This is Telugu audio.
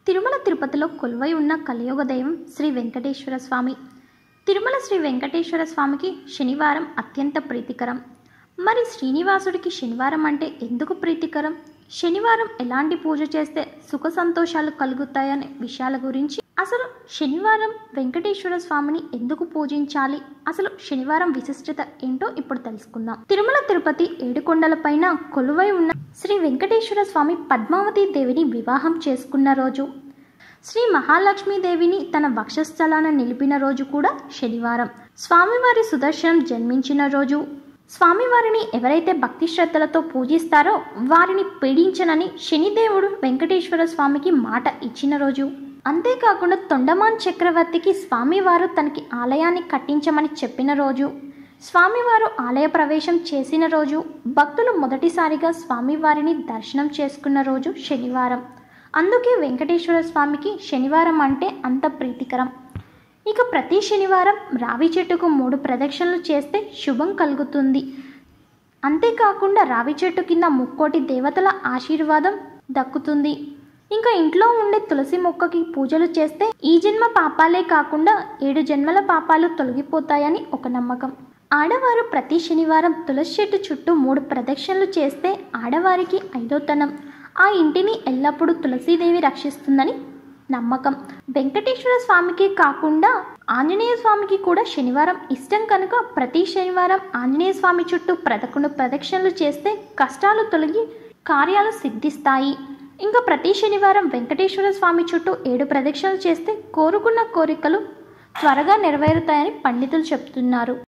తిరుమల తిరుపతిలో కొలువై ఉన్న కలియుగ దైవం శ్రీ వెంకటేశ్వర స్వామి తిరుమల శ్రీ వెంకటేశ్వర స్వామికి శనివారం అత్యంత ప్రీతికరం మరి శ్రీనివాసుడికి శనివారం అంటే ఎందుకు ప్రీతికరం శనివారం ఎలాంటి పూజ చేస్తే సుఖ సంతోషాలు కలుగుతాయనే విషయాల గురించి అసలు శనివారం వెంకటేశ్వర స్వామిని ఎందుకు పూజించాలి అసలు శనివారం విశిష్టత ఏంటో ఇప్పుడు తెలుసుకుందాం తిరుమల తిరుపతి ఏడుకొండల పైన కొలువై ఉన్న శ్రీ వెంకటేశ్వర స్వామి పద్మావతి దేవిని వివాహం చేసుకున్న రోజు శ్రీ మహాలక్ష్మీదేవిని తన వక్షస్థలాన నిలిపిన రోజు కూడా శనివారం స్వామివారి సుదర్శనం జన్మించిన రోజు స్వామివారిని ఎవరైతే భక్తి శ్రద్ధలతో పూజిస్తారో వారిని పీడించనని శనిదేవుడు వెంకటేశ్వర స్వామికి మాట ఇచ్చిన రోజు అంతేకాకుండా తొండమాన్ చక్రవర్తికి స్వామివారు తనకి ఆలయాన్ని కట్టించమని చెప్పిన రోజు స్వామివారు ఆలయ ప్రవేశం చేసిన రోజు భక్తులు మొదటిసారిగా స్వామివారిని దర్శనం చేసుకున్న రోజు శనివారం అందుకే వెంకటేశ్వర స్వామికి శనివారం అంటే అంత ప్రీతికరం ఇక ప్రతి శనివారం రావి చెట్టుకు మూడు ప్రదక్షిణలు చేస్తే శుభం కలుగుతుంది అంతేకాకుండా రావి చెట్టు కింద ముక్కోటి దేవతల ఆశీర్వాదం దక్కుతుంది ఇంకా ఇంట్లో ఉండే తులసి మొక్కకి పూజలు చేస్తే ఈ జన్మ పాపాలే కాకుండా ఏడు జన్మల పాపాలు తొలగిపోతాయని ఒక నమ్మకం ఆడవారు ప్రతి శనివారం తులసి చెట్టు చుట్టూ మూడు ప్రదక్షిణలు చేస్తే ఆడవారికి ఐదోతనం ఆ ఇంటిని ఎల్లప్పుడూ తులసీదేవి రక్షిస్తుందని నమ్మకం వెంకటేశ్వర స్వామికి కాకుండా ఆంజనేయ స్వామికి కూడా శనివారం ఇష్టం కనుక ప్రతి శనివారం ఆంజనేయ స్వామి చుట్టూ పదకొండు ప్రదక్షిణలు చేస్తే కష్టాలు తొలగి కార్యాలు సిద్ధిస్తాయి ఇంకా ప్రతి శనివారం వెంకటేశ్వర స్వామి చుట్టూ ఏడు ప్రదక్షిణలు చేస్తే కోరుకున్న కోరికలు త్వరగా నెరవేరుతాయని పండితులు చెప్తున్నారు